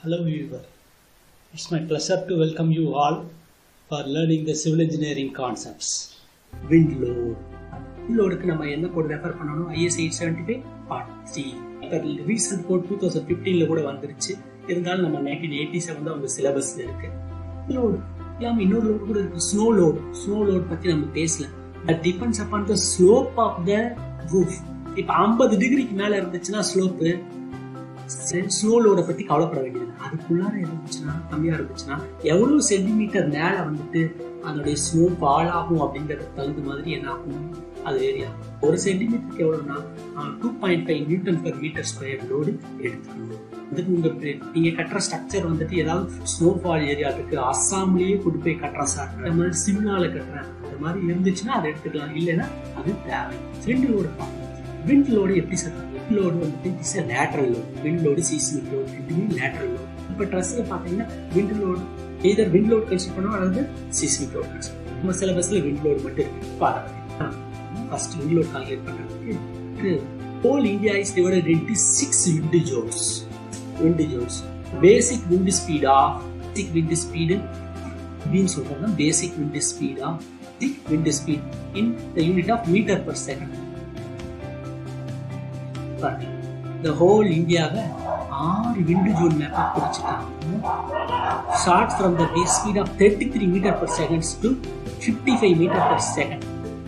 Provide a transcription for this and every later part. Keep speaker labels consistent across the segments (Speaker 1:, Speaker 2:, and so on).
Speaker 1: Hello viewer. It's my pleasure to welcome you all for learning the civil engineering concepts.
Speaker 2: Wind load wind லோடுக்கு நம்ம என்ன code refer பண்ணணும் IS eight seventy five part three இப்போ recent code two thousand ஃபிஃப்டீனில் கூட வந்துருச்சு இருந்தாலும் நம்ம நைன்டீன் எயிட்டி செவன் தான் உங்க சிலபஸ்ல இருக்கு லோடு இல்லாமல் இன்னொரு லோடு கூட இருக்கு ஸ்னோ லோடு ஸ்னோ லோட் பற்றி நம்ம பேசல but depends upon the slope of the roof இப்போ ஐம்பது டிகிரிக்கு மேலே இருந்துச்சுன்னா ஸ்லோப்பு ஸ்னோ லோடை பற்றி கவலைப்பட வேண்டியது அதுக்குள்ளார இருந்துச்சுன்னா கம்மியாக இருந்துச்சுன்னா எவ்வளோ சென்டிமீட்டர் மேலே வந்துட்டு அதனுடைய ஸ்னோ ஃபால் ஆகும் அப்படிங்கிறது தகுந்த மாதிரி என்ன ஆகும் அது ஏரியா ஒரு சென்டிமீட்டருக்கு எவ்வளோனா two point five newton per metre square load எடுத்துக்கணும் அதுக்கு உங்க நீங்க கட்டுற ஸ்ட்ரக்சர் வந்துட்டு ஏதாவது ஸ்னோ ஃபால் ஏரியா இருக்கு அஸ்ஸாம்லயே கொண்டு போய் கட்டுறேன் சார் அந்த மாதிரி சிம்லால கட்டுறேன் அந்த மாதிரி இருந்துச்சுன்னா அதை எடுத்துக்கலாம் இல்லைன்னா அது தேவை விண்ட் லோடு பார்க்கணும் விண்ட் லோடு எப்படி சார் விண்ட் லோடு வந்துட்டு it's lateral load wind load seasonal load ரெண்டுமே லேட்ரல் லோடு இப்போ ட்ரெஸ்ஸில் பார்த்தீங்கன்னா wind load either wind load consider பண்ணுவோம் அல்லது சீஸ்மிக் லோட் கன்சிடர் நம்ம சிலபஸ்ல விண்ட் லோட் மட்டும் இருக்கு பாருங்க ஃபர்ஸ்ட் விண்ட் லோட் கால்குலேட் பண்றதுக்கு whole India is divided into six wind zones wind zones basic wind speed of basic wind speed அப்படின்னு சொல்றாங்க basic wind speed of thick wind speed in the unit of metre per second பாருங்க இந்த whole இந்தியாவை ஆறு wind zone மேப்பாக பிரிச்சுட்டாங்க start from the base speed of thirty three metre per seconds to fifty five metre per second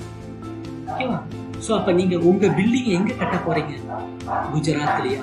Speaker 2: ஓகேவா so அப்போ நீங்கள் உங்கள் பில்டிங் எங்கே கட்ட போகிறீங்க குஜராத்லையா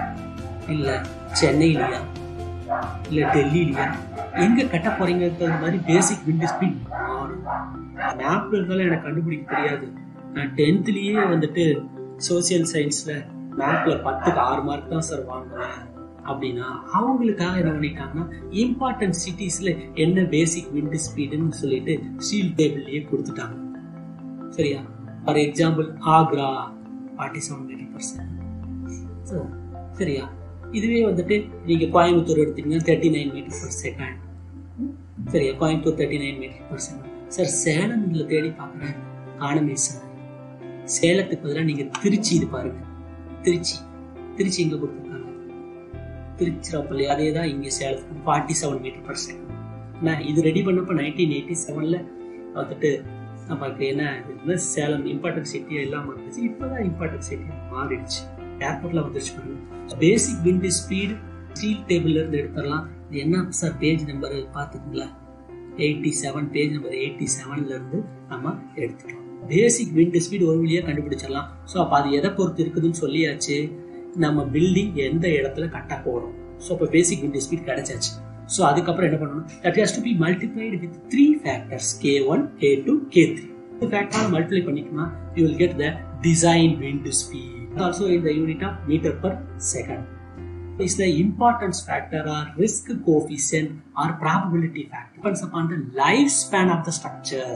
Speaker 2: இல்லை சென்னையிலையா இல்லை டெல்லியிலையா எங்கே கட்ட போகிறீங்கிறது மாதிரி பேசிக் விண்டு ஸ்பீட் மாறும் மேப்ல இருந்தாலும் எனக்கு கண்டுபிடிக்க தெரியாது நான் டென்த்லேயே வந்துட்டு சோசியல் சயின்ஸில் மேப்பில் பத்துக்கு ஆறு மார்க் தான் சார் வாங்குவேன் அப்படின்னா அவங்களுக்காக என்ன பண்ணிட்டாங்கன்னா இம்பார்ட்டன்ட் சிட்டிஸ்ல என்ன பேசிக் விண்ட் ஸ்பீடுன்னு சொல்லிட்டு ஸ்டீல் டேபிள்லயே கொடுத்துட்டாங்க சரியா for example Agra forty seven metre percent சரியா இதுவே வந்துட்டு நீங்க கோயம்புத்தூர் எடுத்தீங்கன்னா thirty nine metre per second சரியா Coimbatore thirty nine metre per second sir Salem இதுல தேடி பார்க்குறேன் காணமே சார் சேலத்துக்கு பதிலாக நீங்க திருச்சி இது பாருங்க திருச்சி திருச்சி எங்க கொடுத்துருக்காங்க திருச்சிராப்பள்ளி அதே தான் இங்கே சேலத்துக்கு forty seven metre per second நான் இது ரெடி பண்ணப்போ நைன்டீன் எயிட்டி செவனில் வந்துட்டு நமக்கு என்ன சேலம் இம்பார்ட்டன்ட் சிட்டியாக இல்லாமல் இருந்துச்சு இப்போ தான் இம்பார்ட்டன்ட் சிட்டியாக மாறிடுச்சு ஏர்போர்ட்டில் வந்துருச்சு பாருங்க பேசிக் விண்ட் ஸ்பீடு ஸ்டீல் டேபிள்ல இருந்து எடுத்துடலாம் இது என்ன சார் பேஜ் நம்பர் பார்த்துக்குங்களா eighty seven page number eighty செவன்ல இருந்து நம்ம எடுத்துக்கலாம் பேசிக் விண்ட் ஸ்பீடு ஒரு வழியாக கண்டுபிடிச்சிடலாம் ஸோ அப்போ அது எதை பொறுத்து இருக்குதுன்னு சொல்லியாச்சு நம்ம பில்டிங் எந்த இடத்துல கட்ட போறோம் ஸோ இப்போ பேசிக் விண்ட் ஸ்பீட் கிடைச்சாச்சு ஸோ அதுக்கப்புறம் என்ன பண்ணணும் that has to be multiplied with three factors K one K two K three இந்த ஃபேக்டர் மல்டிப்ளை பண்ணிக்கணும் you will get the design wind speed also in the unit of metre per second is the importance factor or risk coefficient or probability factor depends upon the lifespan of the structure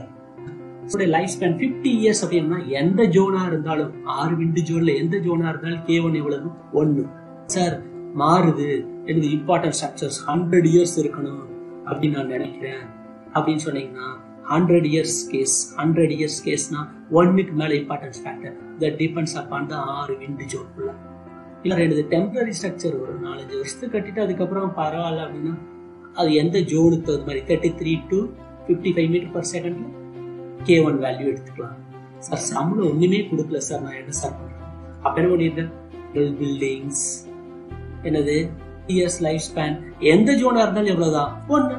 Speaker 2: life span fifty years அப்படின்னா எந்த ஜோனா இருந்தாலும் ஆறு விண்டு ஜோன்ல எந்த ஜோனா இருந்தாலும் K one எவ்வளவு ஒன்னு sir மாறுது எனக்கு இம்பார்ட்டன்ட் ஸ்ட்ரக்சர்ஸ் ஹண்ட்ரட் இயர்ஸ் இருக்கணும் அப்படின்னு நான் நினைக்கிறேன் அப்படின்னு சொன்னீங்கன்னா hundred years case hundred years கேஸ்னா ஒன்னுக்கு மேல importance factor that depends upon the ஆறு விண்டு ஜோன்குள்ள இல்ல ரெண்டு டெம்பரரி ஸ்ட்ரக்சர் ஒரு நாலஞ்சு வருஷத்துக்கு கட்டிட்டு அதுக்கப்புறம் பரவாயில்ல அப்படின்னா அது எந்த ஜோனுக்கு தகுந்த மாதிரி thirty three to fifty five metre per செகண்ட்ல கே ஒன் வேல்யூ எடுத்துக்கலாம் சார் சம்பளம் ஒண்ணுமே கொடுக்கல சார் நான் என்ன சார் பண்றேன் அப்ப என்ன பண்ணிருக்கேன் பில்டிங்ஸ் என்னது இயர்ஸ் லைஃப் ஸ்பேன் எந்த ஜோனா இருந்தாலும் எவ்வளவுதான் ஒன்னு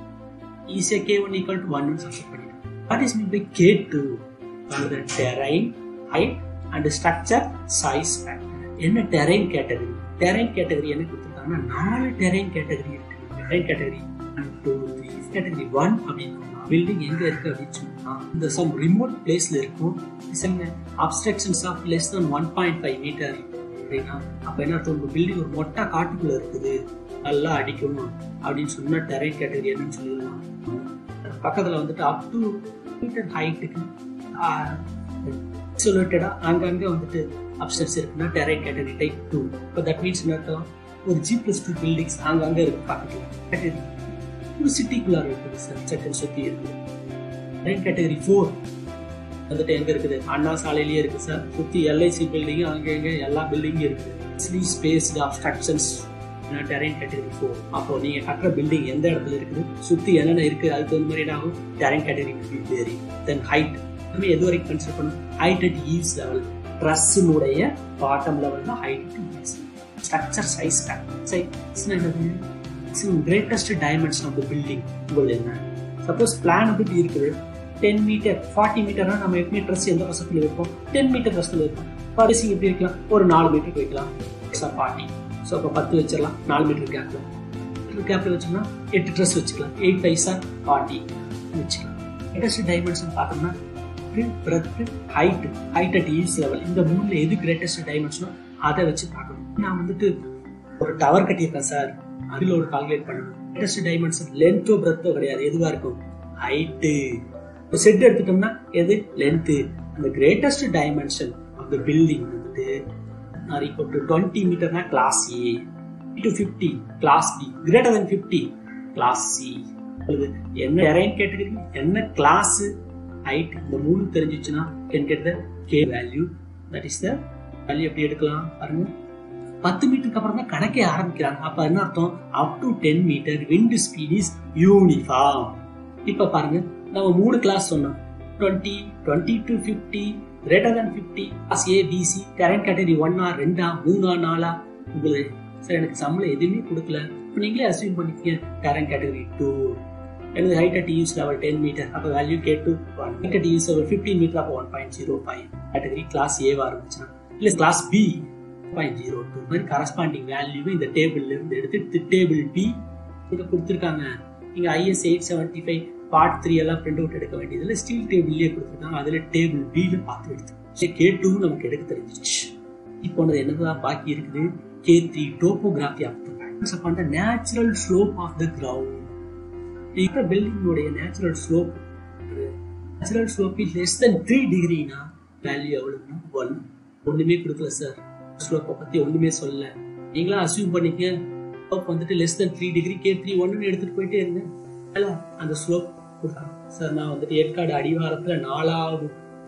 Speaker 2: ஈஸியா K one equal to one சப்ஸ்ட் பண்ணிட்டேன் what is mean by K two terrain height and structure size என்ன டெரைன் கேட்டகரி டெரைன் கேட்டகரி என்ன கொடுத்துருக்காங்கன்னா நாலு டெரைன் கேட்டகரி இருக்கு terrain category two three category one அப்படின்னு பில்டிங் எங்க இருக்கு அப்படின்னு சொன்னா இந்த சம் ரிமோட் பிளேஸ்ல இருக்கும் obstructions of less than one point five metre அப்படின்னா அப்ப என்ன அர்த்தம் உங்க பில்டிங் ஒரு மொட்டை காட்டுக்குள்ள இருக்குது நல்லா அடிக்கணும் அப்படின்னு சொன்னா டெரைன் கேட்டகரி என்னன்னு சொல்லலாம் பக்கத்துல வந்துட்டு அப் டு மீட்டர் ஹைட்டுக்கு சொல்லிட்டடா அங்கங்க வந்துட்டு அப்ஸ்டர்ஸ் இருக்குன்னா டெரைன் கேட்டகரி டைப் டூ இப்போ தட் மீன்ஸ் என்ன அர்த்தம் ஒரு ஜி பிளஸ் டூ பில்டிங்ஸ் அங்கங்க இருக்கு பக்கத்துல ஒரு சிட்டிக்குள்ளார இருக்குது சார் செக்கன் சுத்தி இருக்குது லைன் கேட்டகரி ஃபோர் வந்துட்டு எங்க இருக்குது அண்ணா சாலையிலேயே இருக்கு சார் சுத்தி எல்ஐசி பில்டிங் அங்க எங்க எல்லா பில்டிங்கும் இருக்குது spaced obstructions terrain category four அப்போ நீங்க கட்டுற பில்டிங் எந்த இடத்துல இருக்குது சுத்தி என்னென்ன இருக்கு அதுக்கு தகுந்த மாதிரி என்ன ஆகும் terrain category vary then height எது வரைக்கும் கன்சிடர் பண்ணும் ஹைட் அட் ஈவ்ஸ் லெவல் ட்ரஸ்ஸினுடைய பாட்டம் லெவல் தான் height to eaves structure size size என்னது greatest dimension of the building உங்களுக்கு என்ன சப்போஸ் பிளான் வந்து இருக்குது டென் மீட்டர் ஃபார்ட்டி மீட்டர்னா நம்ம எப்பவுமே ட்ரெஸ் எந்த வசத்தில் வைப்போம் டென் மீட்டர் ட்ரெஸ்ஸில் வைப்போம் பாலிசிங் எப்படி வைக்கலாம் ஒரு நாலு மீட்டருக்கு வைக்கலாம் சார் ஃபார்ட்டி ஸோ அப்போ பத்து வச்சிடலாம் நாலு மீட்டர் கேப்பில் மீட்டர் கேப்பில் வச்சோம்னா எட்டு ட்ரெஸ் வச்சுக்கலாம் எயிட் ஃபைவ் சார் ஃபார்ட்டி வச்சுக்கலாம் கிரேட்டஸ்ட் டைமென்ஷன் பார்த்தோம்னா breadth height height at eaves level இந்த மூணுல எது கிரேட்டஸ்ட் டைமென்ஷனோ அதை வச்சு பார்க்கணும் நான் வந்துட்டு ஒரு டவர் கட்டியிருக்கேன் சார் அதில் ஒரு கால்குலேட் பண்ணணும் கிரேட்டஸ்ட் டைமென்ஷன் லென்த்தோ பிரெத்தோ கிடையாது எதுவாக இருக்கும் ஹைட்டு செட் எடுத்துட்டோம்னா எது லென்த்து அந்த greatest dimension of the building வந்துட்டு ஆர் ஈக்குவல் டு டுவெண்ட்டி மீட்டர்னா class A to fifty class B greater than fifty class C அல்லது என்ன டெரைன் கேட்டகரி என்ன கிளாஸ் ஹைட் இந்த மூணு தெரிஞ்சிச்சுன்னா can get the K value that is the value எப்படி எடுக்கலாம் பாருங்க பத்து மீட்டருக்கு அப்புறம் தான் கணக்கே ஆரம்பிக்கிறாங்க அப்ப என்ன அர்த்தம் up to ten metre wind speed is uniform இப்ப பாருங்க நம்ம மூணு கிளாஸ் சொன்னோம் twenty twenty to fifty greater than fifty class A B C current category ஒன்னா ரெண்டா மூணா நாலா உங்களுக்கு சார் எனக்கு சம்பளம் எதுவுமே கொடுக்கல இப்போ நீங்களே அசியூம் பண்ணிக்கங்க கரண்ட் கேட்டகரி டூ எனது height at eaves level ten metre அப்போ value K two one height at eaves level fifteen metre அப்போ one point zero five category class ஏவா இருந்துச்சுன்னா இல்லை class B point zero two மாதிரி corresponding value இந்த டேபிள்ல இருந்து எடுத்து டேபிள் பி இங்கே கொடுத்துருக்காங்க இங்கே IS eight seventy five part three எல்லாம் பிரிண்ட் அவுட் எடுக்க வேண்டியதில்லை ஸ்டீல் டேபிள்லேயே கொடுத்துருக்காங்க அதில் டேபிள் பியில் பார்த்து எடுத்து சரி கே டூ நமக்கு எடுக்க தெரிஞ்சிச்சு இப்போ என்னதான் பாக்கி இருக்குது K three topography of the upon the natural slope of the ground இருக்கிற பில்டிங்கோடைய natural slope natural slope is less than three டிகிரினா வேல்யூ எவ்வளவுனா ஒன் ஒண்ணுமே கொடுக்கல சார் ஸ்லோப்பை பத்தி ஒண்ணுமே சொல்லல நீங்களா அசியூம் பண்ணிக்க ஸ்லோப் வந்துட்டு less than three degree K three ஒன்னு எடுத்துட்டு போயிட்டே இருங்க அல்ல அந்த ஸ்லோப் கொடுத்தாங்க சார் நான் வந்துட்டு ஏற்காடு அடிவாரத்துல நாலாவது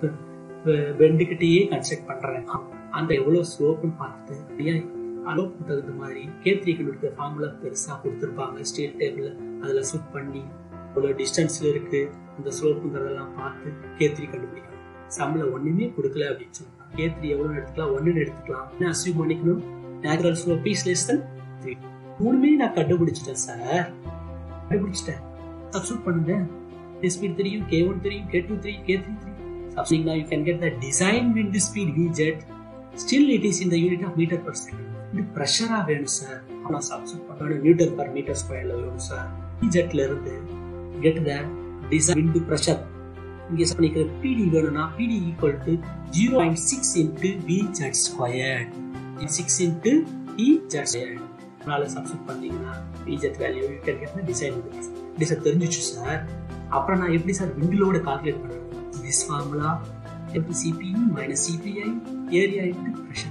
Speaker 2: பெண்டுகிட்டயே கன்ஸ்ட்ரக்ட் பண்றேன் அந்த எவ்வளவு ஸ்லோப்னு பார்த்துட்டு ஏன் அளவுக்கு தகுந்த மாதிரி கேத்ரி கொடுத்த ஃபார்முலா பெருசா கொடுத்துருப்பாங்க ஸ்டேட் டேபிள்ல அதுல சுட் பண்ணி இவ்வளோ டிஸ்டன்ஸ்ல இருக்கு இந்த ஸ்லோப்புங்கிறதெல்லாம் பார்த்து கேத்ரி கண்டுபிடிக்கணும் சம்பளம் ஒண்ணுமே கொடுக்கல அப்படின்னு சொன்னாங்க கேத்ரி எவ்வளவு எடுத்துக்கலாம் ஒன்னு எடுத்துக்கலாம் என்ன அசியூம் பண்ணிக்கணும் natural slope is less than three மூணுமே நான் கண்டுபிடிச்சிட்டேன் சார் கண்டுபிடிச்சிட்டேன் சப்ஸ்டியூட் பண்ணுங்க ஸ்பீட் தெரியும் கே ஒன் தெரியும் K two three K three three சப்ஸ்டிங் now you can get the design wind speed vjet still it is in the unit of meter per second இது ப்ரெஷரா வேணும் சார் நான் substitute பண்ணணும் Newton per metre ஸ்கொயர்ல வேணும் sir விஜெட்ல இருந்து get the design wind pressure இங்க பண்ணிக்கிற பிடி வேணும்னா PD equal to zero point six into V Z square six into E Z square அதனால சப்ஸ்டியூட் பண்ணீங்கன்னா V Z value you can get design design தெரிஞ்சிச்சு sir அப்புறம் நான் எப்படி sir விண்டிலோட கால்குலேட் பண்ணுறேன் this formula into CPE minus CPI area into pressure.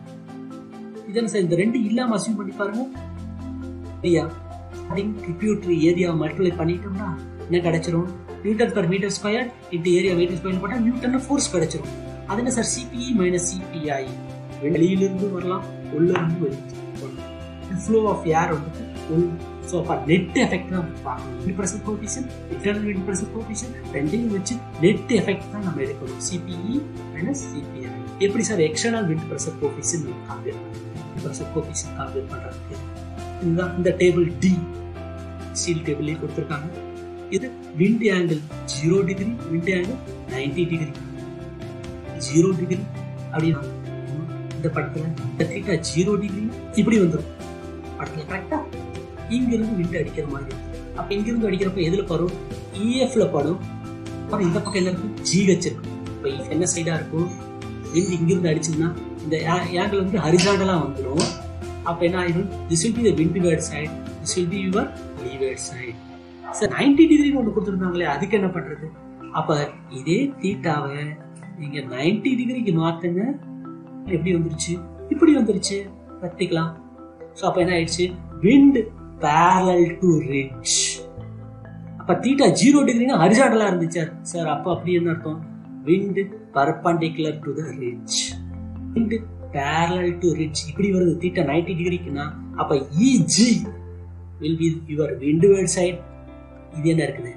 Speaker 2: இதான sir இந்த ரெண்டு இல்லாம அசியூம் பண்ணி பாருங்க ஏரியா ட்ரிபியூட்டரி ஏரியா மல்டிப்ளை பண்ணிட்டோம்னா என்ன கிடைச்சிரும் newton per metre square into area metre square போட்டால் நியூட்டன் ஃபோர்ஸ் கிடைச்சிரும் அது என்ன சார் சிபிஇ மைனஸ் சிபிஐ வெளியிலிருந்து வரலாம் உள்ள இருந்து வெளியே ஃப்ளோ ஆஃப் ஏர் வந்துட்டு உள் ஸோ அப்போ நெட் எஃபெக்ட் தான் பார்க்கணும் wind pressure coefficient internal wind pressure coefficient ரெண்டையும் வச்சு நெட் எஃபெக்ட் தான் நம்ம எடுக்கணும் சிபிஇ மைனஸ் சிபிஐ எப்படி sir external wind pressure coefficient calculate பண்ணுறது ப்ரெஷர் கோபிஷன் கால்குலேட் பண்ணுறதுக்கு இதுதான் இந்த டேபிள் டி ஸ்டீல் டேபிள்லேயே கொடுத்துருக்காங்க இது wind angle zero degree wind angle ninety degree zero degree அப்படின்னா இந்த படத்துல இந்த தீட்டா ஜீரோ டிகிரி இப்படி வந்துடும் படத்துல கரெக்டா இங்க இருந்து விண்ட் அடிக்கிற மாதிரி அப்ப இங்க இருந்து அடிக்கிறப்ப எதுல படும் இஎஃப்ல படும் அப்புறம் இந்த பக்கம் என்ன இருக்கும் ஜிஹெச் இருக்கும் இப்ப என்ன சைடா இருக்கும் விண்ட் இங்க இருந்து அடிச்சுன்னா இந்த ஆங்கிள் வந்து ஹரிசாண்டலா வந்துடும் அப்ப என்ன ஆயிடும் this will be the windward side this will be your leeward side sir ninety டிகிரின்னு ஒன்று கொடுத்துருந்தாங்களே அதுக்கு என்ன பண்றது அப்ப இதே தீட்டாவை நீங்க நைன்டி டிகிரிக்கு மாத்துங்க எப்படி வந்துருச்சு இப்படி வந்துருச்சு கத்திக்கலாம் ஸோ அப்போ என்ன ஆயிடுச்சு விண்ட் பேரல் டு ரிட்ஜ் அப்ப தீட்டா ஜீரோ டிகிரினா ஹரிசாண்டலா இருந்துச்சு சார் அப்போ அப்படி என்ன அர்த்தம் wind perpendicular to the ridge wind parallel to ridge இப்படி வருது தீட்டா நைன்டி டிகிரிக்குன்னா அப்ப EG will be your windward side இது என்ன இருக்குது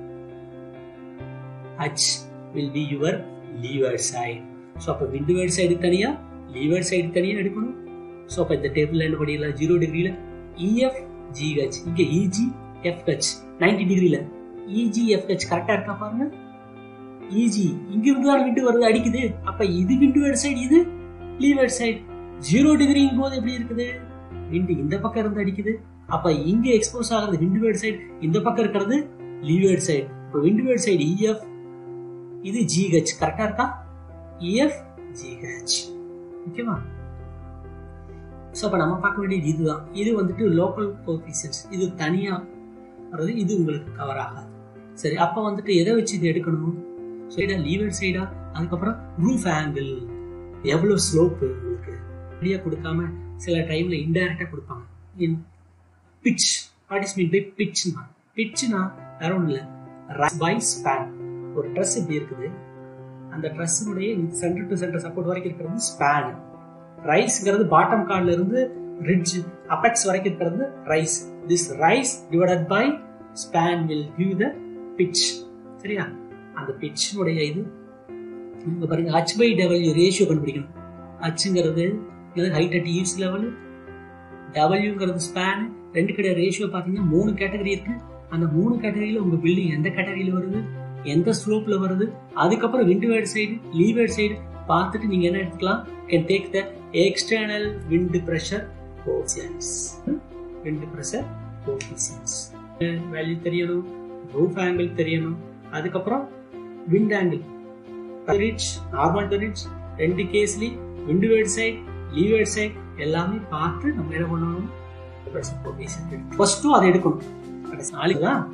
Speaker 2: H will be your leeward side so அப்போ விண்டுவேர்ட் சைடு தனியா லீவர்ட் சைடு தனியா எடுக்கணும் ஸோ அப்போ இந்த டேபிள்ல என்ன பண்ணிடலாம் ஜீரோ டிகிரியில இஎஃப் ஜிஹெச் இங்க இஜி எஃப்ஹெச் நைன்டி டிகிரியில இஜி எஃப்ஹெச் கரெக்டா இருக்கா பாருங்க இஜி இங்க இருந்து தான் விண்டு வருது அடிக்குது அப்ப இது விண்டுவேர்ட் சைடு இது லீவர்ட் சைடு ஜீரோ டிகிரிங்கும் போது எப்படி இருக்குது விண்டு இந்த பக்கம் இருந்து அடிக்குது அப்ப இங்க எக்ஸ்போஸ் ஆகிறது விண்டுவேர்ட் சைடு இந்த பக்கம் இருக்கிறது லீவர்ட் சைடு இப்போ விண்டுவேர்ட் சைடு இஎஃப் இது ஜிஹெச் கரெக்டா இருக்கா இஎஃப் ஜிஹெச் ஓகேவா ஸோ அப்போ நம்ம பார்க்க வேண்டியது இதுதான் இது வந்துட்டு லோக்கல் கோபிஷன்ஸ் இது தனியா வர்றது இது உங்களுக்கு கவர் ஆகாது சரி அப்போ வந்துட்டு எதை வச்சு இது எடுக்கணும் சைடா லீவர் சைடா அதுக்கப்புறம் ரூஃப் ஆங்கிள் எவ்வளோ ஸ்லோப்பு உங்களுக்கு ஐடியா கொடுக்காம சில டைம்ல இன்டைரக்டா கொடுப்பாங்க in pitch what is mean by பிச்னா பிச்னா வேற ஒன்றும் இல்லை பை ஸ்பேன் ஒரு ட்ரெஸ் இப்படி இருக்குது அந்த ட்ரெஸ்ஸினுடைய சென்டர் டு சென்டர் சப்போர்ட் வரைக்கும் இருக்கிறது ஸ்பேன் ரைஸ்ங்கிறது பாட்டம் கார்ட்ல இருந்து ரிட்ஜ் அபெக்ஸ் வரைக்கும் இருக்கிறது rise this rise divided by span will give the pitch சரியா அந்த பிச்சினுடைய இது இங்க பாருங்க ஹச் பை டபிள்யூ ரேஷியோ கண்டுபிடிக்கணும் ஹச்ங்கிறது ஹைட் அட் ஈவ்ஸ் லெவல் டபிள்யூங்கிறது ஸ்பேன் ரெண்டு கிடையாது ரேஷியோ பார்த்தீங்கன்னா மூணு கேட்டகரி இருக்கு அந்த மூணு கேட்டகரியில உங்க பில்டிங் எந்த கேட்டகரியில வருது எந்த ஸ்லோப்ல வருது அதுக்கப்புறம் விண்டுவேர்ட் சைடு லீவேர்ட் சைடு பார்த்துட்டு நீங்க என்ன எடுத்துக்கலாம் can take the external wind pressure coefficients wind pressure coefficients value தெரியணும் ரூஃப் ஆங்கிள் தெரியணும் அதுக்கப்புறம் wind angle ridge normal to ridge ரெண்டு கேஸ்லயும் விண்டுவேர்ட் சைடு லீவேர்ட் சைடு எல்லாமே பார்த்து நம்ம என்ன பண்ணணும் ஃபர்ஸ்ட்டும் அதை எடுக்கணும் கடைசி நாளைக்கு தான்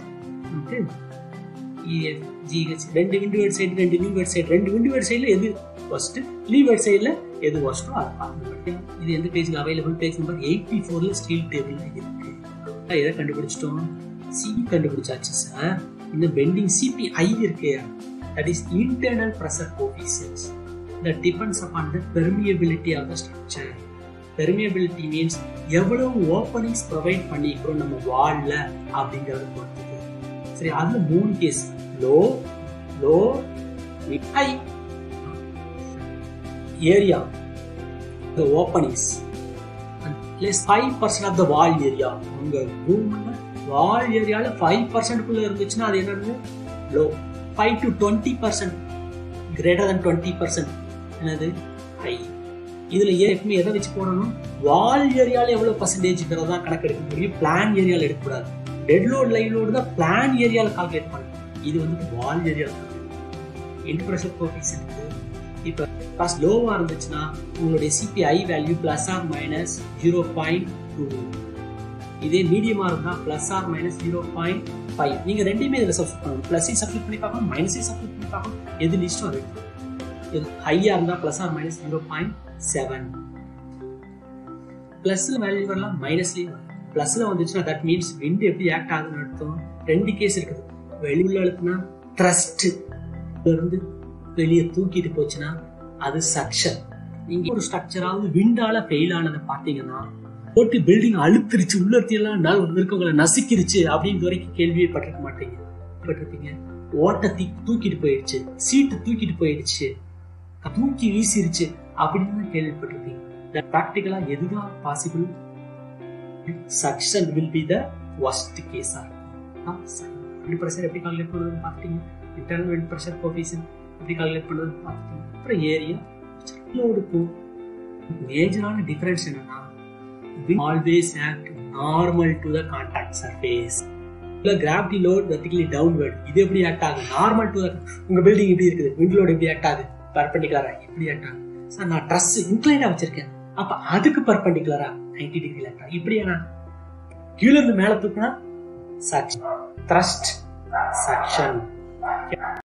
Speaker 2: ஜிஹெச் ரெண்டு விண்டுவேர்ட் சைடு ரெண்டு லீவேர்ட் சைடு ரெண்டு விண்டுவேர்ட் சைடுல எது ஃபர்ஸ்ட் லீவேர்ட் சைடுல எது ஃபர்ஸ்ட்டோ அதை பார்க்கணும் இது எந்த பேஜ்ல அவைலபிள் பேஜ் நம்பர் எயிட்டி ஃபோர்ல ஸ்டீல் டேபிள்ல இருக்கு எதை கண்டுபிடிச்சிட்டோம் சிபி கண்டுபிடிச்சாச்சு சார் இந்த பெண்டிங் சிபிஐ இருக்கு that is internal pressure coefficients that depends upon the permeability of the structure. Permeability means எவ்வளவு ஓப்பனிங்ஸ் ப்ரொவைட் பண்ணிக்கிறோம் நம்ம வால்ல அப்படிங்கறது பொறுத்தது சரி அதுல மூணு கேஸ் low low high area the openings and less 5% of the wall area உங்க ரூம்ல வால் ஏரியால 5% குள்ள இருந்துச்சுன்னா அது என்னன்னு லோ 5 to 20% கிரேட்டர் than 20% என்னது ஹை இதுல ஏற்கனவே எதை வச்சு போடணும் வால் ஏரியால எவ்வளவு பர்சன்டேஜ்ங்கிறத தான் கணக்கு எடுக்க முடியும் பிளான் ஏரியால எடுக்கக்கூடாது டெட் லோட் லைவ் லோடு தான் பிளான் ஏரியால கால்குலேட் பண்ணணும் இது வந்து வால் ஏரியால இன்ட் ப்ரெஷர் கோபிஷனுக்கு இப்போ ஃபர்ஸ்ட் லோவா இருந்துச்சுன்னா உங்களுடைய CPI value plus or minus zero point two இதே மீடியமா இருந்தா plus or minus zero point five நீங்க ரெண்டுமே இதுல சப்ஸ்ட் பண்ணணும் பிளஸ் சப்ஸ்ட் பண்ணி பார்க்கணும் மைனஸையும் சப்ஸ்ட் பண்ணி பார்க்கணும் எது லிஸ்டோ அது இது ஹையா இருந்தா plus or minus zero point seven பிளஸ்ல வேல்யூ வரலாம் மைனஸ்லயும் வரலாம் பிளஸ்ல வந்துச்சுன்னா தட் மீன்ஸ் விண்ட் எப்படி ஆக்ட் ஆகுதுன்னு அர்த்தம் ரெண்டு கேஸ் இருக்குது வெளியுள்ள அழுத்தினா த்ரஸ்ட் இருந்து வெளியே தூக்கிட்டு போச்சுன்னா அது சக்ஷன் நீங்க ஒரு ஸ்ட்ரக்சராவது விண்டால ஃபெயில் ஆனதை பாத்தீங்கன்னா போட்டு பில்டிங் அழுத்திருச்சு உள்ளத்தி எல்லாம் இருக்கவங்களை நசுக்கிருச்சு அப்படின்னு வரைக்கும் கேள்வியே பட்டிருக்க மாட்டீங்க பட்டிருப்பீங்க ஓட்டத்தை தூக்கிட்டு போயிடுச்சு சீட்டு தூக்கிட்டு போயிடுச்சு தூக்கி வீசிருச்சு அப்படின்னு கேள்விப்பட்டிருப்பீங்க ப்ராக்டிக்கலா எதுதான் possible suction will be the worst கேஸா விண்ட் ப்ரெஷர் எப்படி கால்குலேட் பண்ணுறதுன்னு பார்த்துட்டீங்க இன்டர்னல் விண்ட் ப்ரெஷர் கோஃபிஷன் எப்படி கால்குலேட் பண்ணுறதுன்னு பார்த்துட்டீங்க அப்புறம் ஏரியா லோடுக்கும் மேஜரான டிஃபரன்ஸ் என்னன்னா always act normal to the contact surface இல்ல கிராவிட்டி லோட் வெர்டிகலி டவுன்வர்ட் இது எப்படி ஆக்ட் ஆகும் நார்மல் டு உங்க பில்டிங் எப்படி இருக்குது விண்ட் லோட் எப்படி ஆக்ட் ஆகுது பர்பண்டிகுலரா எப்படி ஆக்ட் ஆகும் சார் நான் ட்ரெஸ் இன்க்ளைனா வச்சிருக்கேன் அப்ப அதுக்கு பர்பண்டிகுலரா நைன்டி டிகிரி ஆக்ட் இப்படியா நான் கீழே இருந்து மேல தூக்குனா சக்ஷன் த்ரஸ்ட் சக்ஷன்